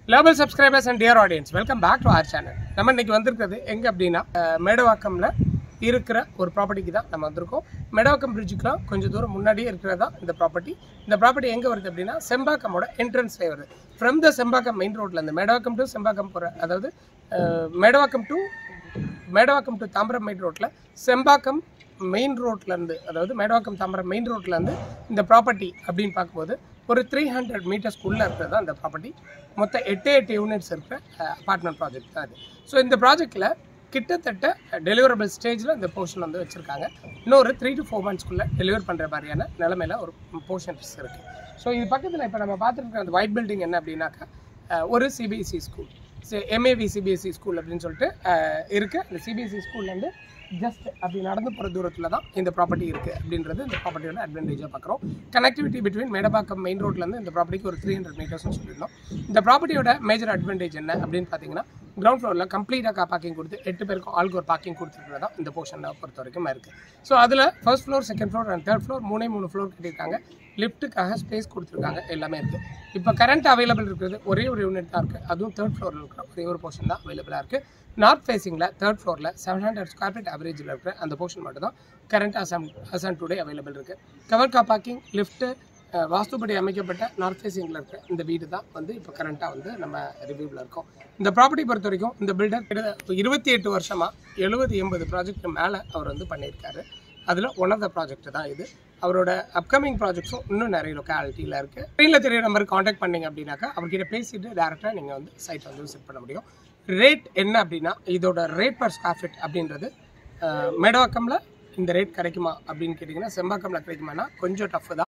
level subscribers and dear audience welcome back to our channel நம்ம இன்னைக்கு வந்திருக்கிறது எங்கே அப்படின்னா அஹ், மேடவாக்கம்ல இருக்கிற ஒரு ப்ராப்பர்ட்டிக்கு தான் நம்ம வந்திருக்கோம் மேடவாக்கம் பிரிட்ஜுக்குலாம் கொஞ்சம் தூரம் முன்னாடியே இருக்கிறதா இந்த ப்ராப்பர்ட்டி இந்த ப்ராப்பர்ட்டி எங்கே வருது அப்படின்னா செம்பாக்கமோட என்ட்ரன்ஸ்லேயே வருது ஃப்ரம் த செம்பாக்கம் மெயின் ரோட்ல இருந்து மேடவாக்கம் டு செம்பாக்கம் போகிற அதாவது அஹ், Medavakkam to Medavakkam to Tambaram main ரோட்டில் செம்பாக்கம் மெயின் ரோட்லேருந்து அதாவது மேடவாக்கம் தாம்பரம் மெயின் ரோட்லேருந்து இந்த ப்ராப்பர்ட்டி அப்படின்னு பார்க்கும்போது ஒரு த்ரீ ஹண்ட்ரட் மீட்டர்ஸ்க்குள்ளே இருக்கிறது தான் இந்த ப்ராப்பர்ட்டி மொத்தம் எட்டு எட்டு யூனிட்ஸ் இருக்கிற அப்பார்ட்மெண்ட் ப்ராஜெக்ட் தான் அது ஸோ இந்த ப்ராஜெக்ட்டில் கிட்டத்தட்ட டெலிவரபிள் ஸ்டேஜில் இந்த போர்ஷன் வந்து வச்சுருக்காங்க இன்னொரு த்ரீ டு ஃபோர் மந்த்ஸ்க்குள்ளே டெலிவர் பண்ணுற மாதிரியான நிலமையில ஒரு போர்ஷன்ஸ் இருக்குது ஸோ இது பக்கத்தில் இப்போ நம்ம பார்த்துருக்க அந்த ஒயிட் பில்டிங் என்ன அப்படின்னாக்கா அஹ், ஒரு CBSE school MAV CBSE school அப்படின்னு சொல்லிட்டு அஹ், இருக்கு அந்த சிபிஎஸ்சி ஸ்கூல்லேருந்து ஜஸ்ட் அப்படி நடந்து போகிற தூரத்தில் தான் இந்த ப்ராப்பர்ட்டி இருக்குது அப்படின்றது இந்த ப்ராப்பர்ட்டியோட அட்வான்டேஜாக பார்க்குறோம் கனெக்டிவிட்டி பிட்வீன் மேடபாக்கம் மெயின் ரோட்லேருந்து இந்த ப்ராப்பர்ட்டிக்கு ஒரு த்ரீ ஹண்ட்ரட் மீட்டர்ஸ்னு சொல்லியிருந்தோம் இந்த ப்ராப்பர்ட்டியோட மேஜர் அட்வான்டேஜ் என்ன அப்படின்னு பார்த்தீங்கன்னா கிரவுண்ட் ஃப்ளோரில் கம்ப்ளீட்டாக கார் பார்க்கிங் கொடுத்து எட்டு பேருக்கும் ஆளுக்கு ஒரு பார்க்கிங் கொடுத்துருக்கிறதா இந்த போர்ஷனை பொறுத்த வரைக்கும் இருக்குது ஸோ அதில் first floor second floor and third floor மூணே மூணு ஃப்ளோர் கட்டியிருக்காங்க லிஃப்ட்டுக்காக ஸ்பேஸ் கொடுத்துருக்காங்க எல்லாமே இருக்குது இப்போ கரண்ட் அவைலபிள் இருக்கிறது ஒரே ஒரு யூனிட் தான் இருக்குது அதுவும் தேர்ட் ஃப்ளோரில் இருக்கிற ஒரே ஒரு போர்ஷன் தான் அவைலபிளாக இருக்குது நார்த் ஃபேசிங்கில் தேர்ட் ஃப்ளோரில் செவன் ஹண்ட்ரட் ஸ்கொயர் ஃபீட் அவரேஜில் இருக்கிற அந்த போர்ஷன் மட்டும் தான் current as as on today available இருக்குது கவர் கார் பார்க்கிங் லிஃப்ட்டு வாஸ்துபடி அமைக்கப்பட்ட நார்த் ஃபேசிங்கில் இருக்கிற இந்த வீடு தான் வந்து இப்போ கரண்ட்டாக வந்து நம்ம ரிவ்யூவில் இருக்கோம் இந்த ப்ராப்பர்ட்டி பொறுத்த வரைக்கும் இந்த பில்டர் கிட்ட இருபத்தி எட்டு வருஷமாக எழுபது எண்பது ப்ராஜெக்ட் மேலே அவர் வந்து பண்ணியிருக்காரு அதில் ஒன் ஆஃப் த ப்ராஜெக்ட் தான் இது அவரோட அப்கமிங் ப்ராஜெக்ட்ஸும் இன்னும் நிறைய லொக்காலிட்டியில் இருக்குது ஸ்க்ரீனில் தெரிய நம்பருக்கு காண்டாக்ட் பண்ணீங்க அப்படின்னாக்கா அவர்கிட்ட பேசிட்டு டேரெக்டாக நீங்கள் வந்து சைட் வந்து விசிட் பண்ண முடியும் ரேட் என்ன அப்படின்னா இதோட ரேட் பர் ஸ்கொயர் ஃபீட் அப்படின்றது அஹ், மேடவாக்கம்ல இந்த ரேட் கிடைக்குமா அப்படின்னு கேட்டிங்கன்னா செம்பாக்கம்ல கிடைக்குமானா கொஞ்சம் டஃப் தான்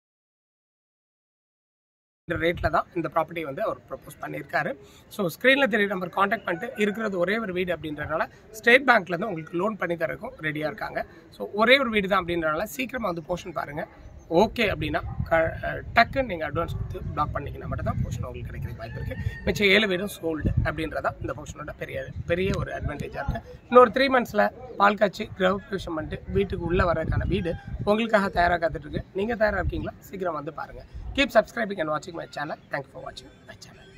இந்த ரேட்டில் தான் இந்த ப்ராப்பர்ட்டி வந்து அவர் ப்ரப்போஸ் பண்ணியிருக்காரு ஸோ ஸ்க்ரீனில் தெரிய நம்பர் காண்டாக்ட் பண்ணிட்டு இருக்கிறது ஒரே ஒரு வீடு அப்படின்றனால ஸ்டேட் பேங்க்லேருந்து உங்களுக்கு லோன் பண்ணி தரக்கும் ரெடியாக இருக்காங்க ஸோ ஒரே ஒரு வீடு தான் அப்படின்றனால சீக்கிரமாக வந்து போர்ஷன் பாருங்கள் ஓகே அப்படின்னா க டக்குன்னு நீங்கள் அட்வான்ஸ் கொடுத்து பிளாக் பண்ணிங்கன்னா மட்டும் தான் போர்ஷன் உங்களுக்கு கிடைக்கிற வாய்ப்பு இருக்குது மிச்சம் ஏழு வீடும் சோல்டு அப்படின்றதா இந்த போர்ஷனோட பெரிய பெரிய ஒரு அட்வான்டேஜாக இருக்குது இன்னொரு த்ரீ மந்த்ஸில் பால் காய்ச்சி கிரகப்பிரவேசம் பண்ணிட்டு வீட்டுக்கு உள்ளே வரதுக்கான வீடு உங்களுக்காக தயாராக காத்துட்ருக்கு நீங்கள் தயாராக இருக்கீங்களா சீக்கிரம் வந்து பாருங்கள் கீப் சப்ஸ்கிரைபிங் அண்ட் வாட்சிங் மை சேனல் தேங்க்யூ ஃபார் வாட்சிங் மை சேனல்